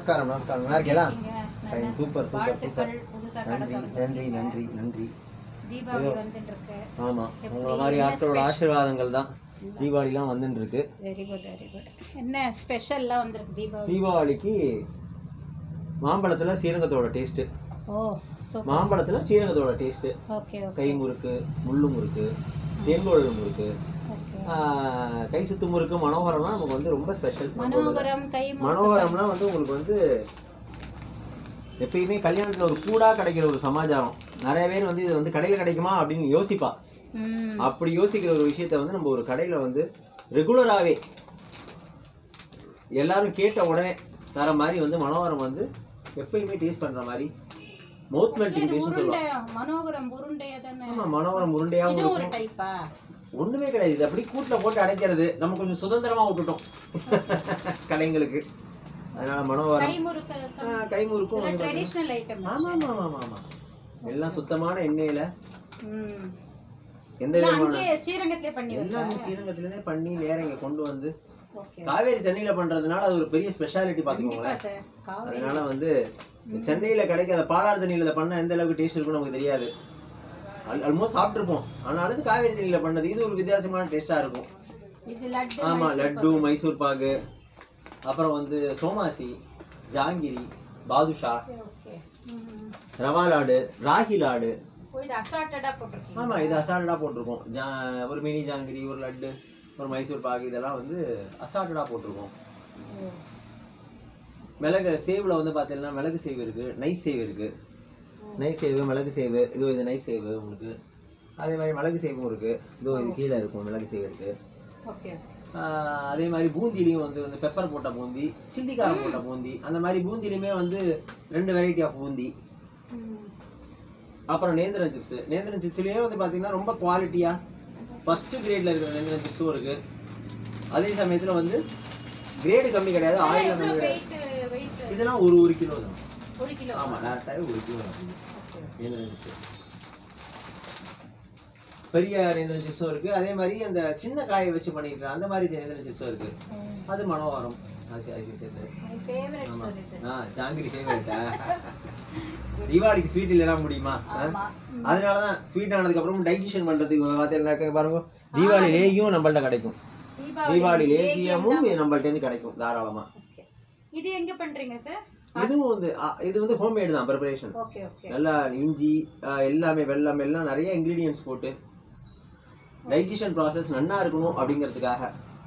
நமஸ்காரம் நமஸ்காரம் நல்லா இருக்கீங்களா இருக்கீங்க? Fine, நல்லா. super, super, வாழ்த்துக்கள் super. புதுசா கடை நன்றி நன்றி திறந்திருக்கீங்க. நன்றி நன்றி தீபாவளி வந்துட்டு இருக்கு ஆமா எப்படி, உங்களை மாதிரி என்ன ஆட்களோட special? ஆசீர்வாதங்கள் தான் தீபாவளிலாம் வந்துட்டு இருக்கு வெரி குட் வெரி குட் என்ன ஸ்பெஷல்லாம் வந்திருக்கு தீபாவளி தீபாவளிக்கு மாம்பழத்துல ஸ்ரீரங்கத்தோட டேஸ்ட் ஓ சூப்பர் மாம்பழத்துல ஸ்ரீரங்கத்தோட டேஸ்ட் ஓகே ஓகே கை முறுக்கு முள்ளு முறுக்கு தேங்கோழல் முறுக்கு ஓகே ஆஹ், கை சுத்து முறுக்கு மனோகரம்லாம் நமக்கு வந்து ரொம்ப ஸ்பெஷல் மனோகரம் கை முறுக்கு. மனோகரம்னா வந்து உங்களுக்கு வந்து எப்பயுமே கல்யாணத்துல ஒரு கூடா கிடைக்கிற ஒரு சமாச்சாரம் நிறைய பேர் வந்து இது வந்து கடையில கிடைக்குமா அப்படின்னு யோசிப்பா ம் அப்படி யோசிக்கிற ஒரு விஷயத்த வந்து நம்ம ஒரு கடையில வந்து ரெகுலராகவே எல்லாரும் கேட்ட உடனே தர மாதிரி வந்து மனோகரம் வந்து எப்பயுமே டேஸ்ட் பண்ற மாதிரி மவுத் மெல்டிங் இது டேஸ்ட்னு உருண்டை சொல்லுவாங்க மனோகரம் உருண்டையா தானே ஆமா மனோகரம் உருண்டையாவும் இது ஒரு இருக்கும் டைப்பா ஒண்ணுமே கிடையாது இது அப்படி கூட்டுல போட்டு அடைக்கிறது நம்ம கொஞ்சம் சுதந்திரமா விட்டுட்டோம் கலைங்களுக்கு அதனால மனோகரம் கை முறுக்கு ஆஹ், கைமுறுக்கும் வந்து பாத்தீங்கன்னா- ட்ரெடிஷனல் ஐட்டம் ஆமா ஆமா ஆமா ஆமா ஆமா எல்லாம் சுத்தமான எண்ணெயில ம் எந்த இல்ல, விதமான அங்கேயே ஸ்ரீரங்கத்திலே பண்ணி வச்சா எல்லாமே ஸ்ரீரங்கத்துல இருந்தே பண்ணி நேரம் இங்க கொண்டு வந்து ஓகே காவேரி தண்ணியில பண்றதுனால அது ஒரு பெரிய ஸ்பெஷாலிட்டி கண்டிப்பா பாத்துக்கோங்களேன் சார் காவேரி அதனால வந்து சென்னையில கிடைக்காத பாலாறு தண்ணியில இதை பண்ண எந்த அளவுக்கு டேஸ்ட் இருக்கும் நமக்கு தெரியாது ஆல்மோஸ்ட் சாப்பிட்டுருப்போம் ஆனாலும் இது காவேரி தண்ணியில பண்ணது இது ஒரு வித்தியாசமான டேஸ்டா இருக்கும் இது லட்டு ஆமா மைசூர் லட்டு மைசூர் பாகு அப்புறம் வந்து சோமாசி ஜாங்கிரி பாதுஷா பாக்கு. ஓகே ம். ரவா லாடு ராகி லாடு ஓ, இது அசால்ட்டடா போட்டிருக்கீங்க ஆமா இது அசால்ட்டா போட்டிருக்கோம் ஜா ஒரு மினி ஜாங்கிரி ஒரு லட்டு ஒரு மைசூர் பாகு இதெல்லாம் வந்து அசால்ட்டடா போட்டிருக்கோம் ஓ. மிளகு சேவுல வந்து பாத்தீங்கன்னா மிளகு சேவு இருக்கு நைஸ் சேவு இருக்கு நைஸ் சேவு மிளகு சேவு இது இது நைஸ் சேவு உங்களுக்கு அதே மாதிரி மிளகு சேவும் இருக்கு இதோ இது கீழே இருக்கும் மிளகு சேவு இருக்கு ஓகே ஆஹ் அதே மாதிரி பூந்திலையும் வந்து வந்து பெப்பர் போட்ட பூந்தி சில்லி காரம் போட்ட பூந்தி அந்த மாதிரி பூந்திலையுமே வந்து ரெண்டு வெரைட்டி ஆஃப் பூந்தி ம். அப்புறம் நேந்திரன் சிப்ஸ் நேந்திரன் சிப்ஸ்லயே வந்து பாத்தீங்கன்னா ரொம்ப குவாலிட்டியா ஃபர்ஸ்ட் கிரேட்ல இருக்கிற நேந்திரன் சிப்ஸும் இருக்கு அதே சமயத்துல வந்து கிரேடு கம்மி கிடையாது ஆயில் கம்மி எவ்வளவு கிடையாது weight weight இதெல்லாம் ஒரு ஒரு கிலோ தான் ஒரு கிலோ ஆமா டேரக்டாவே ஒரு கிலோ தான் ஓகே நேந்திரன் சிப்ஸ் பெரிய நேந்திரன் சிப்ஸும் இருக்கு அதே மாதிரி அந்த சின்ன காயை வச்சு பண்ணிருக்கிற அந்த மாதிரி நேந்திரன் சிப்ஸும் இருக்கு அது மனோகரம் அது அது சேர்த்து மை ஃபேவரட் ஆமா. சார் இது ஆ ஜாங்கிரி ஃபேவரட்டா தீபாவளிக்கு ஸ்வீட் இல்லைனா முடியுமா ஆ? ஆமா அதனாலதான் ஸ்வீட் ஆனதுக்கு அப்புறம் டைஜஷன் பண்றதுக்கு பார்த்தீங்கன்னாக்க பாருங்க தீபாவளி லேகியும் நம்மள்ட்ட கிடைக்கும் தீபாவளி லேகியமும் நம்மள்ட்ட இருந்து கிடைக்கும் தாராளமா ஓகே இது எங்க பண்றீங்க சார் இதுவும் வந்து ஆ, இது வந்து ஹோம்மேடு தான் ப்ரிப்பரேஷன் ஓகே ஓகே நல்லா இஞ்சி ஆ, எல்லாமே வெல்லம் எல்லாம் நிறைய இன்கிரீடியன்ஸ் போட்டு டைஜஷன் ப்ராசஸ் நன்னா இருக்கணும் அப்படிங்கிறதுக்காக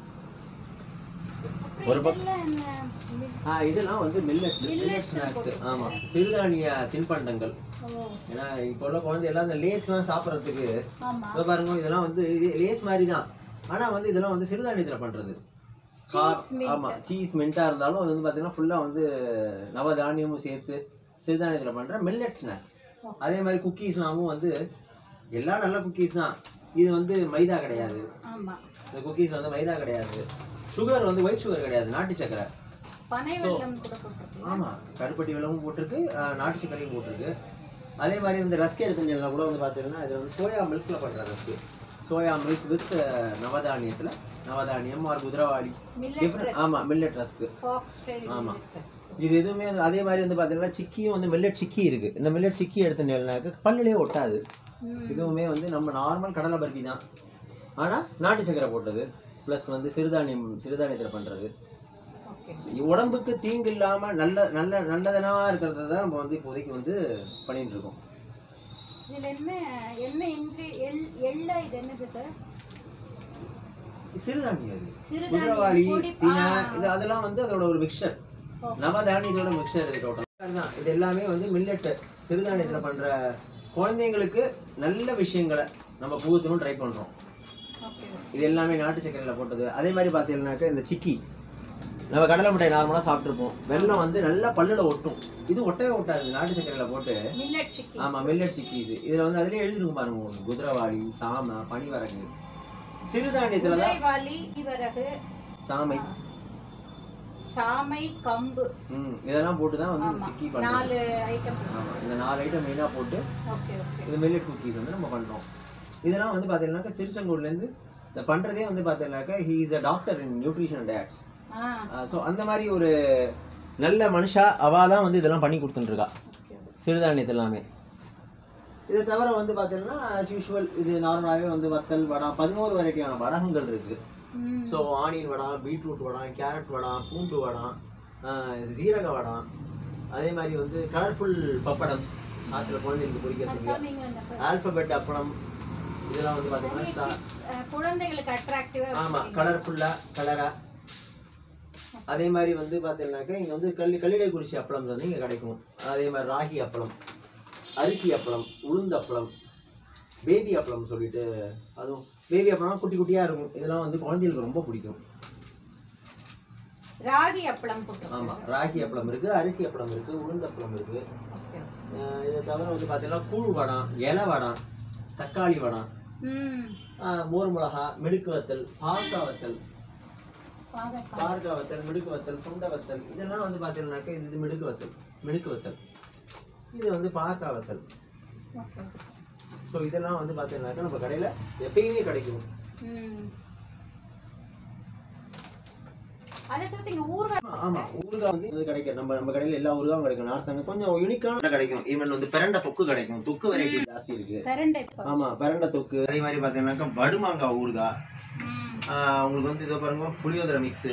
ஒரு பக்கம் இதெல்லாம் என்ன ஆ, இதெல்லாம் வந்து மில்லட் மில்லட் Millets ஸ்நாக்ஸ் ஆமா சிறுதானிய தின்பண்டங்கள் ஓ ஏன்னா இப்போ உள்ள குழந்தை எல்லாம் இந்த லேஸ்லாம் சாப்பிட்றதுக்கு ஆமா இதோ பாருங்க இதெல்லாம் வந்து இது லேஸ் மாதிரி தான் ஆனா வந்து இதெல்லாம் வந்து சிறுதானியத்துல பண்றது Cheese mint. ஆமா சீஸ் மின்ட்டா இருந்தாலும் அது வந்து பாத்தீங்கன்னா ஃபுல்லா வந்து நவதானியமும் சேர்த்து சிறுதானியத்துல பண்ற மில்லட் ஸ்நாக்ஸ் Okay. அதே மாதிரி குக்கீஸ்லாமும் வந்து எல்லாம் நல்ல குக்கீஸ் தான் இது வந்து மைதா கிடையாது ஆமா இந்த குக்கீஸ் வந்து மைதா கிடையாது சுகர் வந்து ஒயிட் சுகர் கிடையாது நாட்டு சக்கரை பனை வெல்லம் கூட போட்டிருக்கீங்க ஆமா கருப்பட்டி வெல்லமும் போட்டிருக்கு ஆஹ் நாட்டு சக்கரையும் போட்டிருக்கு அதே மாதிரி இந்த ரஸ்க் எடுத்துட்டீங்கன்னா கூட வந்து பார்த்தீங்கன்னா இது வந்து சோயா மில்க்ல பண்ற ரஸ்க் சோயா மில்க் வித் நவதானியத்துல நவதானியம் ஆர் குதிரவாடி மில்லட் டிஃப்ரெண்ட் ஆமா மில்லட் ரஸ்க் ஃபாக்ஸ் ஸ்டைல் ஆமா. மில்லட் இது எதுவுமே வந்து- அதே மாதிரி வந்து பார்த்தீங்கன்னா சிக்கியும் வந்து மில்லட் சிக்கி இருக்கு இந்த மில்லட் சிக்கி எடுத்துட்டீங்கன்னாக்க பல்லுலேயே ஒட்டாது ம் இதுவுமே வந்து நம்ம நார்மல் கடலை பருப்பி தான் ஆனா நாட்டு சக்கரை போட்டது ப்ளஸ் வந்து சிறுதானியம் சிறுதானியத்துல பண்றது ஓகே உடம்புக்கு தீங்கு இல்லாம நல்ல நல்ல நல்லதனமா இருக்கிறத தான் நம்ம வந்து இப்போதைக்கு வந்து பண்ணிட்டு இருக்கோம் இதுல என்ன என்ன இன்க்ரி எள் எள்ள இது என்னது சார் சிறுதானியம் அது சிறுதானியம் குதிரவாளி பொடி தினை ஆ. இது அதெல்லாம் வந்து அதோட ஒரு மிக்சர் ஓ. நவதானியத்தோட மிக்சர் இது டோட்டல் அதுதான் இது எல்லாமே வந்து மில்லட் சிறுதானியத்துல பண்ற குழந்தைங்களுக்கு நல்ல விஷயங்களை நம்ம புகுத்தணும் ட்ரை பண்றோம் ஓகே இது எல்லாமே நாட்டு சக்கரையில போட்டது அதே மாதிரி பார்த்தீங்கன்னாக்க இந்த சிக்கி நம்ம கடலை மிட்டாய் நார்மலா சாப்பிட்டுருப்போம் வெல்லம் வந்து நல்லா பல்லுல ஒட்டும் இது ஒட்டவே ஒட்டாது நாட்டு சக்கரையில போட்டு மில்லட் சிக்கி ஆமா மில்லட் சிக்கீஸ் இதுல வந்து அதுலயே எழுதிருக்கும் பாருங்க உங்களுக்கு குதிரவாளி சாம பனிவரகு சிறுதானியத்துல தான் குதிரைவாலி இவரகு சாமை சாமை கம்பு ம் இதெல்லாம் போட்டு தான் வந்து இந்த ஆமா சிக்கி பண்றோம் நாலு ஐட்டம் ஆமா இந்த நாலு ஐட்டம் மெயினா போட்டு ஓகே ஓகே இது மில்லட் குக்கீஸ் வந்து நம்ம பண்றோம் இதெல்லாம் வந்து பாத்தீங்கன்னாக்கா திருச்செங்கோடுல இருந்து இந்த பண்றதே வந்து பாத்தீங்கன்னாக்கா he is a doctor in nutrition dates ah so அந்த மாதிரி ஒரு நல்ல மனுஷா அவா தான் வந்து இதெல்லாம் பண்ணி கொடுத்துட்டுருக்கா சிறுதானியத்து எல்லாமே இதை தவிர வந்து பார்த்தீங்கன்னா as usual இது நார்மலாகவே வந்து வத்தல் வடம் பதினோரு வெரைட்டியான வடகங்கள் இருக்குது ம் ஸோ ஆனியன் வடம் பீட்ரூட் வடம் கேரட் வடம் பூண்டு வடம் ஆஹ் சீரக வடம் அதே மாதிரி வந்து கலர்ஃபுல் பப்படம்ஸ் ஆற்றுல குழந்தைங்களுக்கு பிடிக்கிறதுக்கு நீங்க அந்த ஆல்பபெட் அப்பளம் இதெல்லாம் வந்து பார்த்தீங்கன்னா ஸ்டா- kids, அஹ், குழந்தைகளுக்கு அட்ராக்டிவா ஆமாம் கலர்ஃபுல்லாக கலராக அதே மாதிரி வந்து பார்த்தீங்கன்னாக்கா இங்கே வந்து கல்லி கல்லிடை குறிச்சி அப்பளம் வந்து இங்கே கிடைக்கும் அதே மாதிரி ராகி அப்பளம் அரிசி அப்பளம் உளுந்து அப்பளம் பேபி அப்பளம் சொல்லிட்டு அதுவும் பேபி அப்பளம்லாம் குட்டி குட்டியாக இருக்கும் இதெல்லாம் வந்து குழந்தைகளுக்கு ரொம்ப பிடிக்கும் ராகி அப்பளம் போட்டு ஆமாம் ராகி அப்பளம் இருக்குது அரிசி அப்பளம் இருக்குது உளுந்து அப்பளம் இருக்குது இதை தவிர வந்து பார்த்தீங்கன்னா கூழ் வடம் இலை வடம் தக்காளி வடம் ம் ஆஹ் மோர் மிளகா மெடுக்கு வத்தல் பாவக்காய் வத்தல் பாகற்காய் பார்க்க வத்தல் மிடுக்கு வத்தல் சுண்ட வத்தல் இதெல்லாம் வந்து பார்த்தீங்கன்னாக்கா இது இது மிடுக்கு வத்தல் மிடுக்கு வத்தல் இது வந்து பார்க்க வத்தல் ஓகே ஸோ இதெல்லாம் வந்து பார்த்தீங்கன்னாக்கா நம்ம கடையில் எப்பயுமே கிடைக்கும் ம் அதை தவிர்த்து இங்க ஊறுகாய் ஆமா, ஆமா ஊறுகாய் வந்து இது கிடைக்கும் நம்ம நம்ம கடையில் எல்லா ஊறுகாயும் கிடைக்கும் நார்த்தங்க கொஞ்சம் யூனிக்கான கிடைக்கும் ஈவன் வந்து பிரண்ட தொக்கு கிடைக்கும் தொக்கு வெரைட்டி ஜாஸ்தி இருக்கு கரண்டை ஆமா பிரண்ட தொக்கு அதே மாதிரி பார்த்தீங்கன்னாக்கா வடுமாங்காய் ஊறுகாய் ம் ஆஹ் உங்களுக்கு வந்து இதோ பாருங்க புளியோதரை மிக்ஸு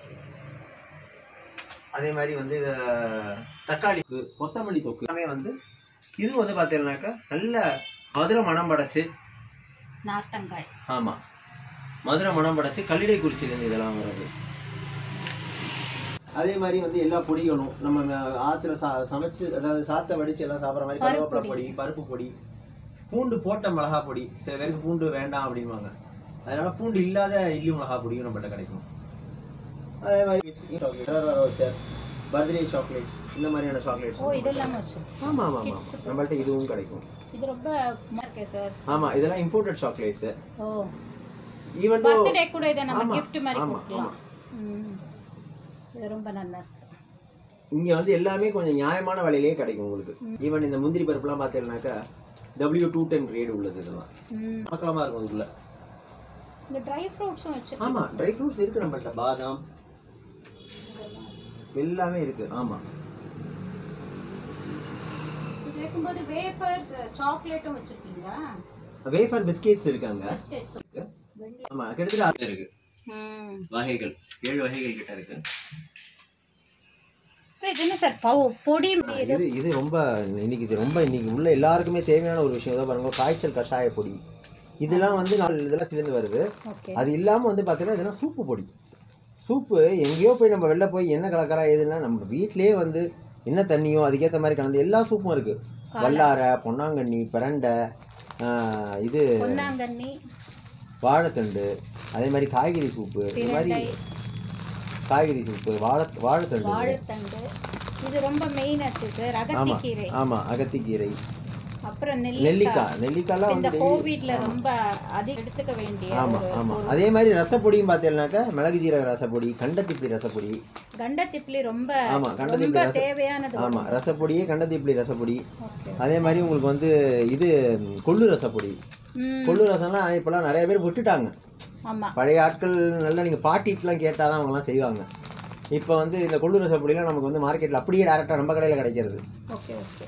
அதே மாதிரி வந்து இத தக்காளி தொக்கு, கொத்தமல்லி தொக்கு எல்லாமே வந்து இது வந்து பார்த்தீங்கன்னாக்கா நல்ல மதுரை மனம் படைச்சு நார்த்தங்காய் ஆமாம் மதுரை மனம் படைச்சு கல்லிடை குறிச்சிலேருந்து இதெல்லாம் வருது அதே மாதிரி வந்து எல்லா பொடிகளும் நம்ம ம- ஆத்துல சா சமைச்சு அதாவது சாத்தை வடிச்சு எல்லாம் சாப்பிட்ற மாதிரி கருவேப்பிலை பொடி பருப்பு பொடி பூண்டு போட்ட மிளகா பொடி சில பேருக்கு பூண்டு வேண்டாம் அப்படின்வாங்க அதனால பூண்டு இல்லாத இட்லி மிளகா பொடியும் நம்மகிட்ட கிடைக்கும் அதே மாதிரி சாக்லேட் பர்த்டே சாக்லேட்ஸ் இந்த மாதிரியான சாக்லேட்ஸ் ஓ இதெல்லாம் வச்சிருக்கோம் ஆமா ஆமா ஆமா நம்மள்ட்ட இதுவும் கிடைக்கும் இது ரொம்ப இருக்கே சார் ஆமா இதெல்லாம் imported chocolates oh even birthday கூட இதை நம்ம ஆமா, gift மாதிரி ஆமா, கொடுக்கலாம் ம் இது ரொம்ப நல்லா இருக்கு இங்க வந்து எல்லாமே கொஞ்சம் நியாயமான விலையிலேயே கிடைக்கும் உங்களுக்கு ஈவன் இந்த முந்திரி பருப்புலாம் பார்த்தீங்கன்னாக்கா டபிள்யூ டூ டென் கிரேட் உள்ளது இதெல்லாம் ம் பக்கலமா இருக்கும் இதுக்குள்ள இந்த ட்ரை ஃப்ரூட்ஸும் வச்சிருக்கோம் ஆமா ட்ரை ஃப்ரூட்ஸ் இருக்கு நம்மள்ட்ட பாதாம் எல்லாமே இருக்கு ஆமா இது வைக்கும்போது வேஃபர் சாக்லேட்டும் வச்சிருக்கீங்களா வேஃபர் பிஸ்கெட்ஸ் இருக்காங்க பிஸ்கெட்ஸ் ஆமா கிட்டத்தட்ட ஆறு இருக்கு ம் வகைகள் ஏழு வகைகள் கிட்ட இருக்கு அப்புறம் இது என்ன சார் பவு பொடி இது இது ரொம்ப இன்னைக்கு இது ரொம்ப இன்னைக்கு உள்ள எல்லாருக்குமே தேவையான ஒரு விஷயம் தான் பாருங்க காய்ச்சல் கஷாய பொடி இதெல்லாம் வந்து நாலு இதெல்லாம் சேர்ந்து வருது ஓகே அது இல்லாமல் வந்து பார்த்தீங்கன்னா இதெல்லாம் சூப்பு பொடி சூப்பு எங்கேயோ போய் நம்ம வெளில போய் என்ன கலக்கறா ஏதுன்னா நம்ம வீட்டிலேயே வந்து என்ன தண்ணியோ அதுக்கேற்ற மாதிரி கலந்து எல்லா சூப்பும் இருக்கு வல்லாரை பொன்னாங்கண்ணி பிரண்டை ஆஹ், இது பொன்னாங்கண்ணி வாழைத்தண்டு அதே மாதிரி காய்கறி சூப்பு இது மாதிரி பிரண்டை காய்கறி சூப்பு வாழை வாழைத்தண்டு வாழைத்தண்டு இது ரொம்ப மெயின் ஆச்சு சார் அகத்திக்கீரை ஆமாம் அகத்திக்கீரை அப்புறம் நெல்லி நெல்லிக்காய் நெல்லிக்காய்லாம் இந்த வந்து கோவிட்ல ரொம்ப அதிகம் எடுத்துக்க வேண்டிய ஆமா ஒரு ஆமா அதே மாதிரி ரசப்பொடியும் பார்த்தீங்கன்னாக்கா மிளகு ஜீரக ரசப்பொடி கண்டத்திப்பி ரசப்பொடி கண்டத்திப்ளி ரொம்ப ஆமா கண்டத்திப்பி ரொம்ப ரச தேவையானது ஆமா ரசப்பொடியே கண்டத்திப்பி ரசப்பொடி ஓகே அதே மாதிரி உங்களுக்கு வந்து இது ம், கொள்ளு ரசப்பொடி ம் கொள்ளு ரசம்லாம் இப்போலாம் நிறைய பேர் விட்டுட்டாங்க ஆமா பழைய ஆட்கள் நல்லா நீங்கள் பாட்டிட்டுலாம் கேட்டால் தான் அவங்கலாம் செய்வாங்க இப்போ வந்து இந்த கொள்ளு ரசப்பொடிலாம் நமக்கு வந்து மார்க்கெட்டில் அப்படியே டேரெக்டாக நம்ம கடையில் கிடைக்கிறது ஓகே ஓகே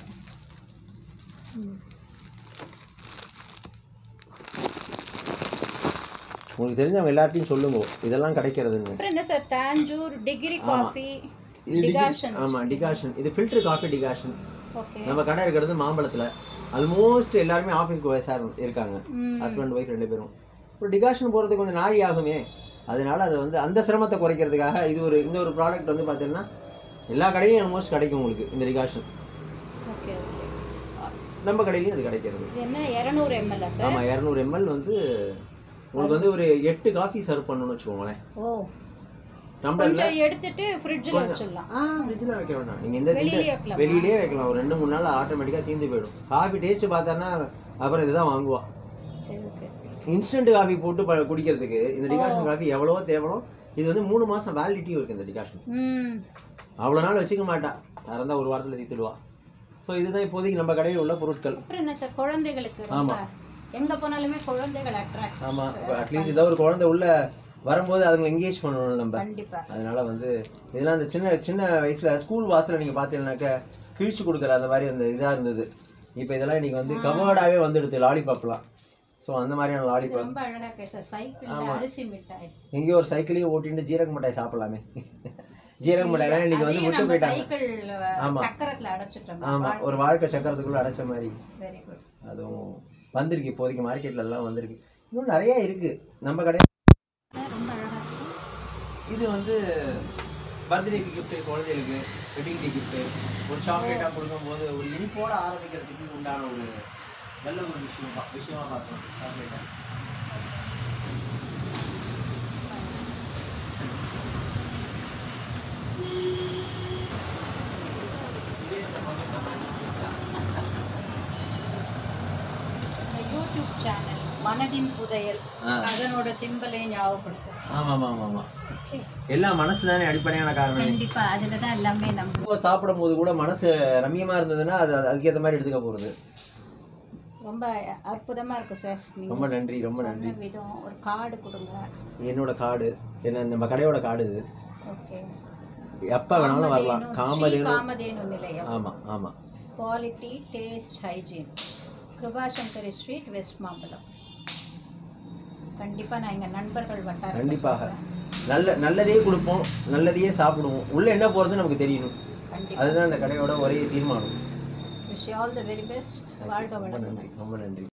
உங்களுக்கு தெரிஞ்சவங்க எல்லார்ட்டையும் சொல்லுங்க இதெல்லாம் கிடைக்கிறதுன்னு அப்புறம் என்ன சார் தாஞ்சூர் டிகிரி காஃபி இது டிகாஷன் ஆமா டிகாஷன் இது ஃபில்டர் காஃபி டிகாஷன் ஓகே நம்ம கடை இருக்கிறது மாம்பழத்தில் ஆல்மோஸ்ட் எல்லாருமே ஆஃபீஸ்க்கு வயசாக இருக்காங்க ம் ஹஸ்பண்ட் ஒய்ஃப் ரெண்டு பேரும் ஒரு டிகாஷன் போகிறதுக்கு கொஞ்சம் நாழி ஆகுமே அதனால அது வந்து அந்த சிரமத்தை குறைக்கிறதுக்காக இது ஒரு இந்த ஒரு ப்ராடக்ட் வந்து பார்த்தீங்கன்னா எல்லா கடையிலும் ஆல்மோஸ்ட் கிடைக்கும் உங்களுக்கு இந்த டிகாஷன் ஓகே ஓகே நம்ம கடையிலையும் அது கிடைக்கிறது இது என்ன இரநூறு எம்எல்ஆ சார் ஆமாம் இரநூறு எம்எல் வந்து உங்களுக்கு வந்து ஒரு எட்டு காஃபி சர்வ் பண்ணணும்னு வச்சுக்கோங்களேன் ஓ டம்ளர்ல கொஞ்சம் எடுத்துட்டு ஃப்ரிட்ஜில் வச்சிடலாம் ஆ ஃப்ரிட்ஜில் வைக்க வேண்டாம் நீங்கள் இந்த வெளியிலே வைக்கலாம் வெளியிலே வைக்கலாம் ஒரு ரெண்டு மூணு நாள் ஆட்டோமேட்டிக்காக தீர்ந்து போயிடும் காஃபி டேஸ்ட் பார்த்தான்னா அப்புறம் இதுதான் வாங்குவா சரி ஓகே இன்ஸ்டன்ட் காஃபி போட்டு ப- குடிக்கிறதுக்கு இந்த டிகாஷன் காஃபி எவ்வளவோ தேவலோ இது வந்து மூணு மாசம் வேலிடிட்டியும் இருக்கு இந்த டிகாஷன் ம் அவ்வளோ நாள் வச்சுக்க மாட்டா திறந்தா ஒரு வாரத்தில் தீத்துடுவா ஸோ இதுதான் இப்போதைக்கு நம்ம கடையில் உள்ள பொருட்கள் அப்புறம் என்ன சார் குழந்தைகளுக்கு ரொம்ப எங்க போனாலுமே குழந்தைகள் அட்ராக்ட் ஆமா அட்லீஸ்ட் ஏதாவது ஒரு குழந்தை உள்ள வரும்போது அதுங்களை எங்கேஜ் பண்ணணும் நம்ம கண்டிப்பா அதனால வந்து இதெல்லாம் அந்த சின்ன சின்ன வயசுல ஸ்கூல் வாசல்ல நீங்க பாத்தீங்கன்னாக்க கிழிச்சு கொடுக்குற அந்த மாதிரி அந்த இதா இருந்தது இப்போ இதெல்லாம் இன்னைக்கு வந்து கவர்டாவே வந்துடுது லாலிபாப்லாம் ஸோ அந்த மாதிரியான இது லாலிபாப் ரொம்ப அழகா இருக்கு சார் சைக்கிள்ல அரிசி மிட்டாய் எங்கேயோ ஒரு சைக்கிளையும் ஓட்டிட்டு ஜீரக மிட்டாய் சாப்பிடலாமே ஜீரக மிட்டாய்லாம் இன்னைக்கு வந்து அதையும் விட்டு நம்ம போயிட்டாங்க சைக்கிள் சக்கரத்துல அடைச்சிட்டோம் ஆமா ஒரு வாழ்க்கை சக்கரத்துக்குள்ள அடைச்ச மாதிரி வெரி குட் அதுவும் வந்திருக்கு இப்போதைக்கு மார்க்கெட்ல அதெல்லாம் வந்திருக்கு இன்னும் நிறைய இருக்கு நம்ம கடை ரொம்ப அழகா இருக்கு இது வந்து பர்த்டேக்கு கிஃப்ட் குழந்தைகளுக்கு வெட்டிங் டே கிஃப்ட் ஒரு சாக்லேட்டாக கொடுக்கும்போது ஒரு இனிப்போட ஆரம்பிக்கிறதுக்கு உண்டான ஒரு நல்ல ஒரு விஷயம் பா- விஷயமா பார்த்தோம் சாக்லேட்டை இந்த யூடியூப் சேனல் மனதின் புதையல் ஆ. அதனோட சிம்பலே ஞாபகப்படுத்தும் ஆமாம் ஆமாம் ஆமாம் எல்லாம் மனசு தானே அடிப்படையான காரணம் கண்டிப்பா அதுல தான் எல்லாமே நம்ம இப்போ சாப்பிடும் போது கூட மனசு ரம்மியமா இருந்ததுன்னா அது அது- அதுக்கேற்ற மாதிரி எடுத்துக்க போகிறது ரொம்ப அற்புதமா இருக்கும் சார் நீங்க ரொம்ப நன்றி ரொம்ப நன்றி சொன்ன விதம் ஒரு கார்டு கொடுங்க என்னோட கார்டு என்ன நம்ம கடையோட கார்டு இது ஓகே எப்போ வேணாலும் வரலாம் ஸ்ரீ காமதேனு காமதேனு நிலையம் ஆமாம் ஆமாம் quality taste hygiene Kirubashankari street west Mambalam கண்டிப்பா நான் எங்க நண்பர்கள் வட்டாரம் கண்டிப்பாக நல்ல நல்லதையே கொடுப்போம் நல்லதையே சாப்பிடுவோம் உள்ள என்ன போறது நமக்கு தெரியணும் கண்டிப்பா அதுதான் அந்த கடையோட ஒரே தீர்மானம் wish all the very best வாழ்க ரொம்ப வளமுடன் நன்றி ரொம்ப நன்றி